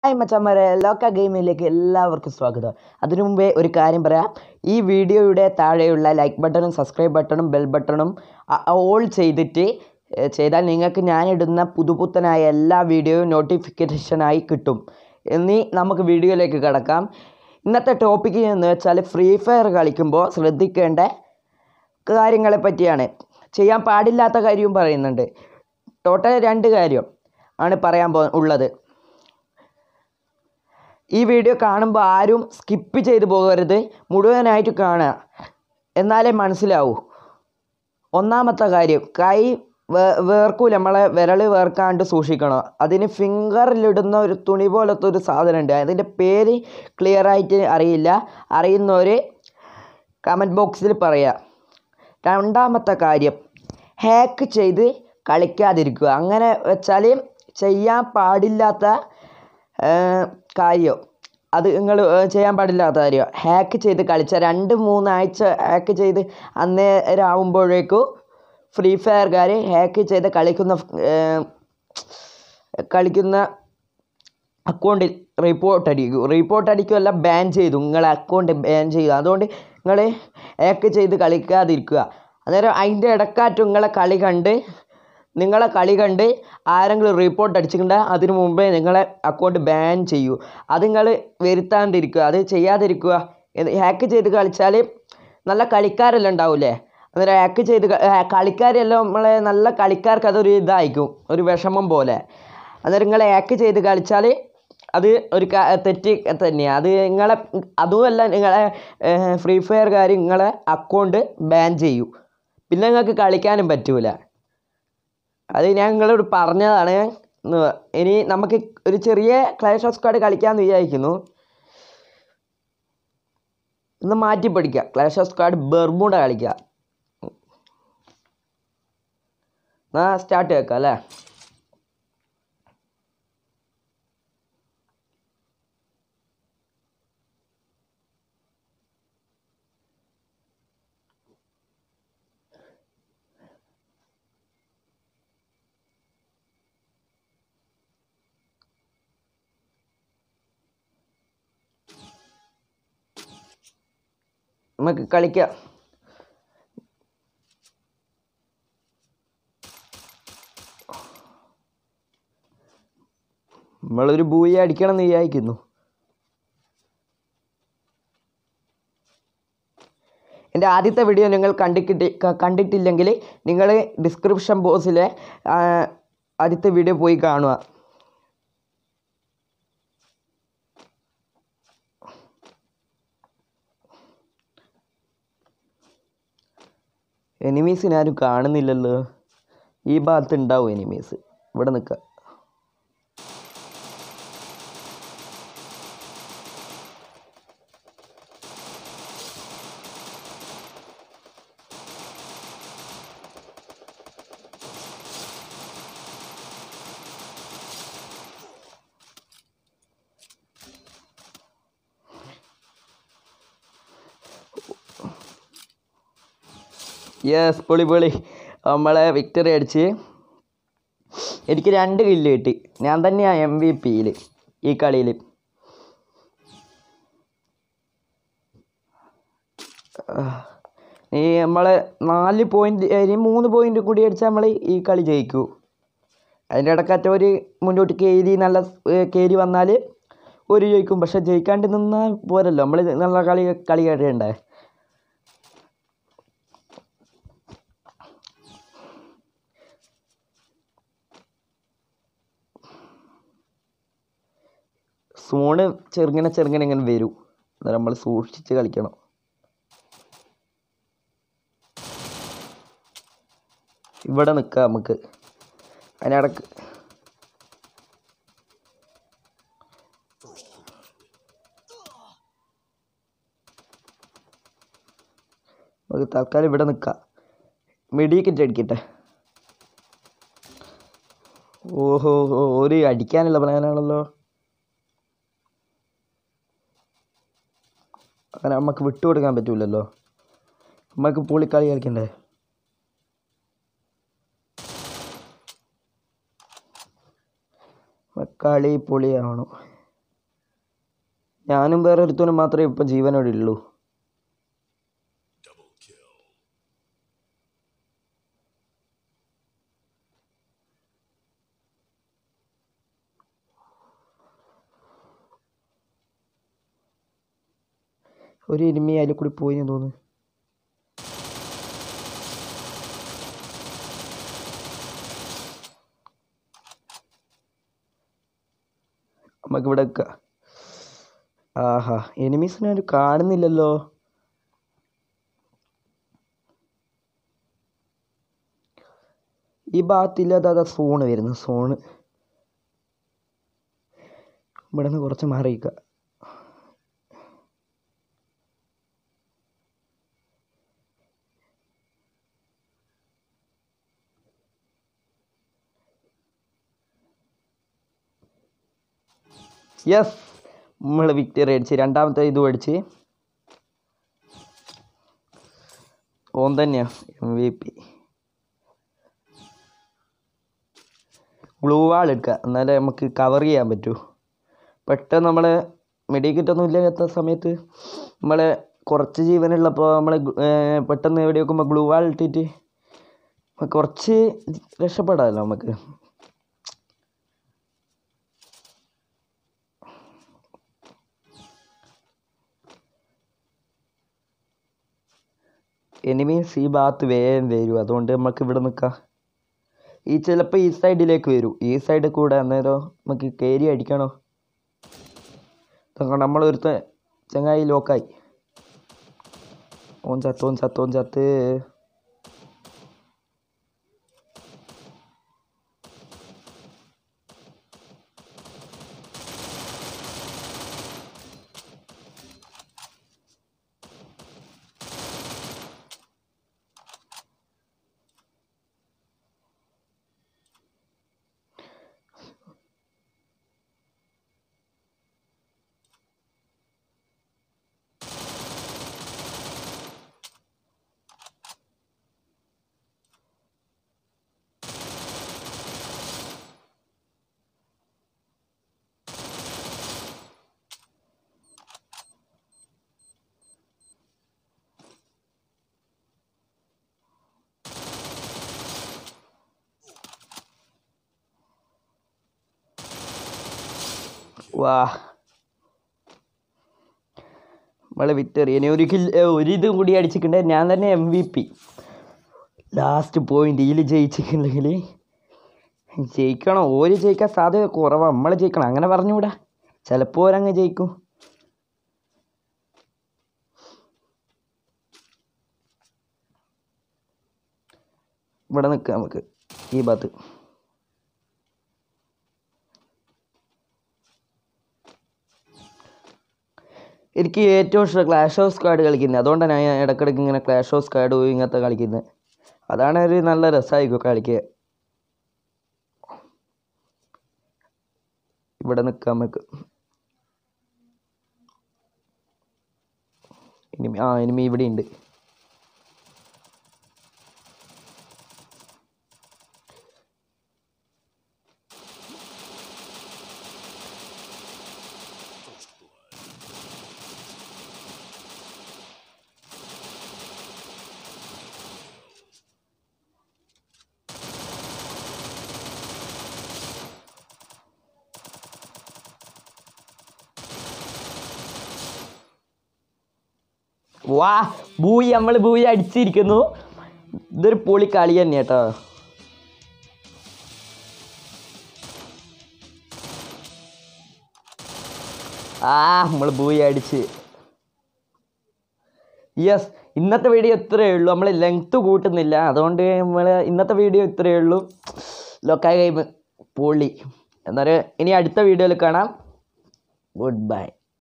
hi മച്ചന്മാരെ ലോക്ക ഗെയിമിലേക്ക് എല്ലാവർക്കും സ്വാഗതം അതിനു മുമ്പേ ഒരു കാര്യം പറയാം ഈ വീഡിയോയുടെ താഴെയുള്ള ലൈക്ക് ബട്ടണും സബ്സ്ക്രൈബ് ബട്ടണും ബെൽ ബട്ടണും ഓൾ ചെയ്തിട്ട് ഏ, ചെയ്താൽ നിങ്ങൾക്ക് ഞാനിടുന്ന പുതുപുത്തനായ എല്ലാ വീഡിയോയും നോട്ടിഫിക്കേഷനായി കിട്ടും എന്നീ നമുക്ക് വീഡിയോയിലേക്ക് കിടക്കാം ഇന്നത്തെ ടോപ്പിക്ക് എന്ന് വെച്ചാൽ ഫ്രീ ഫയർ കളിക്കുമ്പോൾ ശ്രദ്ധിക്കേണ്ട കാര്യങ്ങളെ പറ്റിയാണ് ചെയ്യാൻ പാടില്ലാത്ത കാര്യവും പറയുന്നുണ്ട് ടോട്ടൽ രണ്ട് കാര്യം ആണ് പറയാൻ പോ ഉള്ളത് ഈ വീഡിയോ കാണുമ്പോൾ ആരും സ്കിപ്പ് ചെയ്തു പോകരുത് മുഴുവനായിട്ട് കാണുക എന്നാലേ മനസ്സിലാവൂ ഒന്നാമത്തെ കാര്യം കൈ വേ വേർക്കൂല നമ്മളെ വിരൽ വേർക്കാണ്ട് സൂക്ഷിക്കണം അതിന് ഫിംഗറിലിടുന്ന ഒരു തുണി പോലത്തെ ഒരു സാധനമുണ്ട് അതിൻ്റെ പേര് ക്ലിയർ ആയിട്ട് അറിയില്ല അറിയുന്നവർ കമൻറ്റ് ബോക്സിൽ പറയുക രണ്ടാമത്തെ കാര്യം ഹാക്ക് ചെയ്ത് കളിക്കാതിരിക്കുക അങ്ങനെ വെച്ചാൽ ചെയ്യാൻ പാടില്ലാത്ത ഏർ, കാര്യം അത് നിങ്ങൾ ചെയ്യാൻ പാടില്ലാത്ത കാര്യം ഹാക്ക് ചെയ്ത് കളിച്ച രണ്ട് മൂന്നാഴ്ച ഹാക്ക് ചെയ്ത് അന്നേരം ആവുമ്പോഴേക്കും ഫ്രീ ഫയർകാർ ഹാക്ക് ചെയ്ത് കളിക്കുന്ന ഏർ, കളിക്കുന്ന അക്കൗണ്ടിൽ റിപ്പോർട്ട് അടിക്കും റിപ്പോർട്ട് അടിക്കുമല്ല ബാൻ ചെയ്തു നിങ്ങളെ അക്കൗണ്ട് ബാൻ ചെയ്തു അതുകൊണ്ട് നിങ്ങൾ ഹാക്ക് ചെയ്ത് കളിക്കാതിരിക്കുക അന്നേരം അതിൻ്റെ ഇടക്കാറ്റും നിങ്ങളെ കളി കണ്ട് നിങ്ങളെ കളി കണ്ട് ആരെങ്കിലും റിപ്പോർട്ട് അടിച്ചിട്ടുണ്ട് അതിന് മുമ്പേ നിങ്ങളെ അക്കൗണ്ട് ബാൻ ചെയ്യൂ അത് നിങ്ങൾ വരുത്താണ്ടിരിക്കുക അത് ചെയ്യാതിരിക്കുക ഹാക്ക് ചെയ്ത് കളിച്ചാൽ നല്ല കളിക്കാരെല്ലാം ഉണ്ടാവില്ലേ അന്നേരം ഹാക്ക് ചെയ്ത് ക- ആ, കളിക്കാരെല്ലാം നമ്മളെ നല്ല കളിക്കാർക്ക് അതൊരു ഇതായിരിക്കും ഒരു വിഷമം പോലെ അന്നേരം നിങ്ങൾ ഹാക്ക് ചെയ്ത് കളിച്ചാൽ അത് ഒരു ക- തെറ്റ് തന്നെയാണ് അത് നിങ്ങളെ അതുമല്ല നിങ്ങളെ ഫ്രീ ഫയർകാർ നിങ്ങളെ അക്കൗണ്ട് ബാൻ ചെയ്യും പിന്നെ നിങ്ങൾക്ക് കളിക്കാനും പറ്റൂല അത് ഞാൻ നിങ്ങളോട് പറഞ്ഞതാണ് ന്ന് ഇനി നമുക്ക് ഒരു ചെറിയ ക്ലാഷ് ഓഫ് സ്ക്വാഡ് കളിക്കാമെന്ന് വിചാരിക്കുന്നു ഒന്ന് മാറ്റി പഠിക്കുക ക്ലാഷ് ഓഫ് സ്ക്വാഡ് ബെർമുഡ കളിക്കുക എന്നാ സ്റ്റാർട്ട് വെക്കാം അല്ലേ നമുക്ക് കളിക്കാം നമ്മളൊരു ബൂയി അടിക്കണം എന്ന് വിചാരിക്കുന്നു എൻ്റെ ആദ്യത്തെ വീഡിയോ നിങ്ങൾ കണ്ടിട്ട് കണ്ടിട്ടില്ലെങ്കിൽ നിങ്ങൾ ഡിസ്ക്രിപ്ഷൻ ബോക്സിലെ ആ, ആദ്യത്തെ വീഡിയോ പോയി കാണുക എനിമീസിനെ ആരും കാണുന്നില്ലല്ലോ ഈ ഭാഗത്ത് ഉണ്ടാവും എനിമീസ് ഇവിടെ നിൽക്കുക യെസ് പൊളി പൊളി നമ്മളെ വിക്ടറി അടിച്ച് എനിക്ക് രണ്ട് കില്ല് കിട്ടി ഞാൻ തന്നെയാണ് എം വി പിയിൽ ഈ കളിയിൽ ഈ നമ്മളെ നാല് പോയിന്റ് ഇനി മൂന്ന് പോയിന്റ് കൂടി അടിച്ചാൽ നമ്മൾ ഈ കളി ജയിക്കൂ അതിൻ്റെ ഇടക്കറ്റ ഒരു മുന്നോട്ട് കയറി നല്ല കയറി വന്നാൽ ഒരു ജയിക്കും പക്ഷെ ജയിക്കാണ്ട് നിന്നാൽ പോരല്ലോ നമ്മൾ നല്ല കളി കളി കഴിയണ്ടേ സോണ് ചെറുങ്ങനെ ചെറുങ്ങനെ ഇങ്ങനെ വരും അന്നേരം നമ്മൾ സൂക്ഷിച്ച് കളിക്കണം ഇവിടെ നിൽക്കാം നമുക്ക് അതിനിടക്ക് നമുക്ക് തൽക്കാലം ഇവിടെ നിൽക്കാം മെഡിക്കിറ്റ് അടിക്കട്ടെ ഓഹോ ഓ, ഒരു അടിക്കാനുള്ള പ്ലാനാണല്ലോ അങ്ങനെ നമുക്ക് വിട്ടുകൊടുക്കാൻ പറ്റൂലല്ലോ നമുക്ക് പൊളിക്കളി കളിക്കണ്ടേ കളി പൊളിയാവണം ഞാനും വേറെ ഒരുത്തനും മാത്രമേ ഇപ്പം ജീവനോടെ ഉള്ളൂ ഒരു ഇരുമി അതിൽ കൂടി പോയി എന്ന് തോന്നുന്നു നമുക്ക് ഇവിടെ നിൽക്കാം ആഹാ എനിമീസിനെ ഒരു കാണുന്നില്ലല്ലോ ഈ ഭാഗത്തില്ലാതെ അതാ സോണ് വരുന്നു സോണ് ഇവിടെ നിന്ന് കുറച്ച് മാറിയിക്കുക യെസ് നമ്മൾ വിക്ടറി അടിച്ച് രണ്ടാമത്തെ ഇതും അടിച്ച് ഓൻ തന്നെയാ M V P gloo wall എടുക്കുക എന്നാലേ നമുക്ക് കവർ ചെയ്യാൻ പറ്റൂ പെട്ടെന്ന് നമ്മൾ മെഡിക്കറ്റ് ഒന്നും ഇല്ലാത്ത സമയത്ത് നമ്മൾ കുറച്ച് ജീവനുള്ളപ്പോൾ നമ്മൾ പെട്ടെന്ന് എവിടെ വെക്കുമ്പോൾ ഗ്ലൂ വാൾ ഇട്ടിട്ട് കുറച്ച് രക്ഷപ്പെടാമല്ലോ നമുക്ക് എനിമീസ് ഈ ഭാഗത്ത് വേഗം വരും അതുകൊണ്ട് നമുക്ക് ഇവിടെ നിൽക്കാം ഈ ചിലപ്പോൾ ഈ സൈഡിലേക്ക് വരും ഈ സൈഡിൽ കൂടെ അന്നേരം നമുക്ക് കയറി അടിക്കണോ നമ്മളൊരുത്ത ചങ്ങായി ലോക്കായി ഓൻ ചത്ത് ഓൻ ചത്ത് ഓൻ ചത്ത് വാ നമ്മളെ വിക്ടറി ഇനി ഒരു കിൽ ഒരു ഇതും കൂടി അടിച്ചിട്ടുണ്ട് ഞാൻ തന്നെ M V P last point ഇതിൽ ജയിച്ചിട്ടുണ്ടെങ്കിൽ ജയിക്കണം ഓര് ജയിക്കാൻ സാധ്യത കുറവാണ് നമ്മൾ ജയിക്കണം അങ്ങനെ പറഞ്ഞുകൂടാ ചിലപ്പോൾ ഓരങ്ങ് ജയിക്കും ഇവിടെ നിൽക്കാം നമുക്ക് ഈ ഭാഗത്ത് എനിക്ക് ഏറ്റവും ഇഷ്ടം ക്ലാഷ് ഓഫ് സ്ക്വാഡ് കളിക്കുന്നത് അതുകൊണ്ടാണ് ഞാൻ ഇടയ്ക്കിടയ്ക്ക് ഇങ്ങനെ ക്ലാഷ് ഓഫ് സ്ക്വാഡ് ഇങ്ങനത്തെ കളിക്കുന്നത് അതാണ് ഒരു നല്ല രസമായിരിക്കും കളിക്കുക ഇവിടെ നിൽക്കാം നമുക്ക് ഇനിമി ആ ഇനിമി ഇവിടെ ഉണ്ട് വാ ബൂയി നമ്മൾ ബൂയി അടിച്ചിരിക്കുന്നു ഇതൊരു പൊളി കളി തന്നെ കേട്ടോ ആ നമ്മൾ ബൂയി അടിച്ച് യെസ് ഇന്നത്തെ വീഡിയോ ഇത്രയേ ഉള്ളൂ നമ്മൾ ലെങ്ത്ത് കൂട്ടുന്നില്ല അതുകൊണ്ട് നമ്മൾ ഇന്നത്തെ വീഡിയോ ഇത്രയേ ഉള്ളൂ ലൊക്കായ ഗെയിം പൊളി എന്നാൽ ഇനി അടുത്ത വീഡിയോയിൽ കാണാം ഗുഡ് ബൈ